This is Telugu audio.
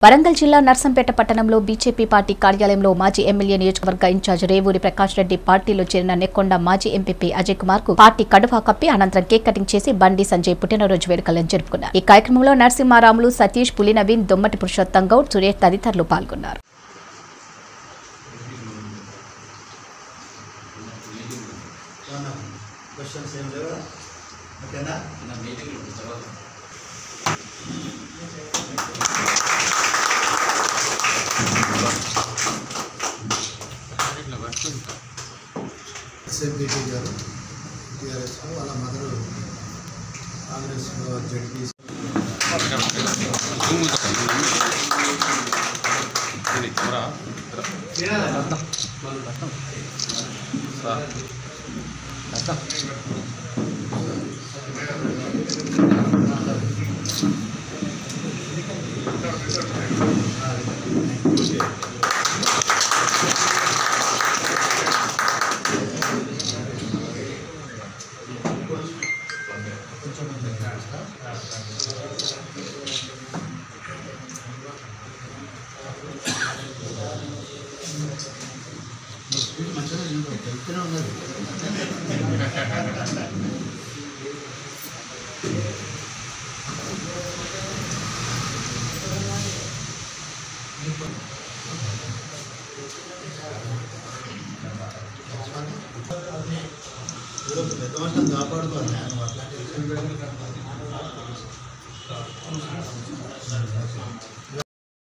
వరంగల్ జిల్లా నర్సంపేట పట్టణంలో బీజేపీ పార్టీ కార్యాలయంలో మాజీ ఎమ్మెల్యే నియోజకవర్గ ఇన్ఛార్జ్ రేవూరి ప్రకాష్ రెడ్డి పార్టీలో చేరిన నెక్కొండ మాజీ ఎంపీపీ అజయ్ కుమార్ కు పార్టీ కడువా కప్పి అనంతరం కేక్ కటింగ్ చేసి బండి సంజయ్ పుట్టినరోజు వేడుకలను జరుపుకున్నారు ఈ కార్యక్రమంలో నరసింహారాములు సతీష్ పులి నవీన్ దొమ్మటి పురుషోత్తం గౌడ్ సురేష్ తదితరులు పాల్గొన్నారు క్వశ్చన్స్ ఏం లేవా ఓకేనా ఎస్ఎంపీటీ గారు టీఆర్ఎస్లో వాళ్ళ మదరు కాంగ్రెస్లో జడ్పీ మంచిగా వెళ్తూనే ఉన్నది ఏదో పెద్ద మనుషులను కాపాడుకోవాలి ఆయన అట్లాంటి